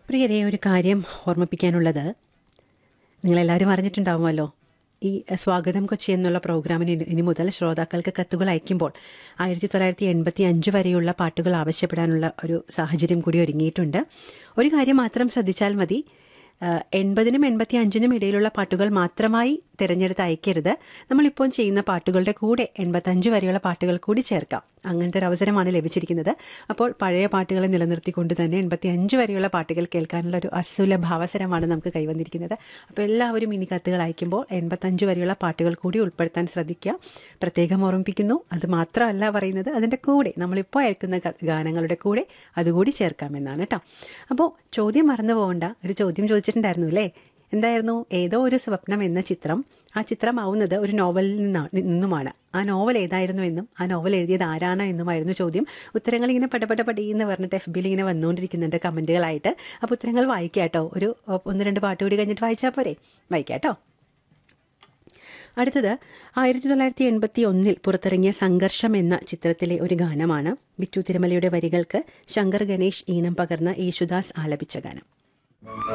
പ്രിയരെ ഒരു കാര്യം ഓർമ്മിപ്പിക്കാനുള്ളത് നിങ്ങളെല്ലാവരും അറിഞ്ഞിട്ടുണ്ടാവുമല്ലോ ഈ സ്വാഗതം കൊച്ചി എന്നുള്ള പ്രോഗ്രാമിന് ഇനി- ഇനി മുതൽ ശ്രോതാക്കൾക്ക് കത്തുകൾ അയക്കുമ്പോൾ ആയിരത്തി തൊള്ളായിരത്തി എൺപത്തി അഞ്ച് വരെയുള്ള പാട്ടുകൾ ആവശ്യപ്പെടാനുള്ള ഒരു സാഹചര്യം കൂടി ഒരുങ്ങിയിട്ടുണ്ട് ഒരു കാര്യം മാത്രം ശ്രദ്ധിച്ചാൽ മതി ആ, എൺപതിനും എൺപത്തി അഞ്ചിനും ഇടയിലുള്ള പാട്ടുകൾ മാത്രമായി തിരഞ്ഞെടുത്ത് അയക്കരുത് നമ്മളിപ്പോൾ ചെയ്യുന്ന പാട്ടുകളുടെ കൂടെ എൺപത്തഞ്ച് വരെയുള്ള പാട്ടുകൾ കൂടി ചേർക്കാം അങ്ങനത്തെ ഒരു അവസരമാണ് ലഭിച്ചിരിക്കുന്നത് അപ്പോൾ പഴയ പാട്ടുകളെ നിലനിർത്തിക്കൊണ്ട് തന്നെ എൺപത്തി അഞ്ച് വരെയുള്ള പാട്ടുകൾ കേൾക്കാനുള്ള ഒരു അസുലഭ അവസരമാണ് നമുക്ക് കൈവന്നിരിക്കുന്നത് അപ്പോൾ എല്ലാവരും ഇനി കത്തുകൾ അയക്കുമ്പോൾ എൺപത്തഞ്ച് വരെയുള്ള പാട്ടുകൾ കൂടി ഉൾപ്പെടുത്താൻ ശ്രദ്ധിക്കുക പ്രത്യേകം ഓർമ്മിപ്പിക്കുന്നു അത് മാത്രമല്ല പറയുന്നത് അതിൻ്റെ കൂടെ നമ്മളിപ്പോൾ അയക്കുന്ന ക- ഗാനങ്ങളുടെ കൂടെ അതുകൂടി ചേർക്കാമെന്നാണ് കേട്ടോ അപ്പോൾ ചോദ്യം മറന്നു പോകണ്ട ഒരു ചോദ്യം ചോദിച്ചിട്ടുണ്ടായിരുന്നു അല്ലേ എന്തായിരുന്നു ഏതോ ഒരു സ്വപ്നം എന്ന ചിത്രം ആ ചിത്രമാവുന്നത് ഒരു നോവലിൽ നിന്നാ- നിന്നുമാണ് ആ നോവൽ ഏതായിരുന്നു എന്നും ആ നോവൽ എഴുതിയത് ആരാണ് എന്നുമായിരുന്നു ചോദ്യം ഉത്തരങ്ങൾ ഇങ്ങനെ പടപട പടിയെന്ന് പറഞ്ഞിട്ട് എഫ് ബിയിൽ ഇങ്ങനെ വന്നുകൊണ്ടിരിക്കുന്നുണ്ട് കമൻറ്റുകളായിട്ട് അപ്പോൾ ഉത്തരങ്ങൾ വായിക്കാം കേട്ടോ ഒരു ഒ- ഒന്ന് രണ്ട് പാട്ട് കൂടി കഴിഞ്ഞിട്ട് വായിച്ചാൽ പോരെ വായിക്കാം കേട്ടോ അടുത്തത് ആയിരത്തി തൊള്ളായിരത്തി എൺപത്തി ഒന്നിൽ പുറത്തിറങ്ങിയ സംഘർഷം എന്ന ചിത്രത്തിലെ ഒരു ഗാനമാണ് ബിറ്റു തിരുമലയുടെ വരികൾക്ക് ശങ്കർ ഗണേഷ് ഈണം പകർന്ന യേശുദാസ് ആലപിച്ച ഗാനം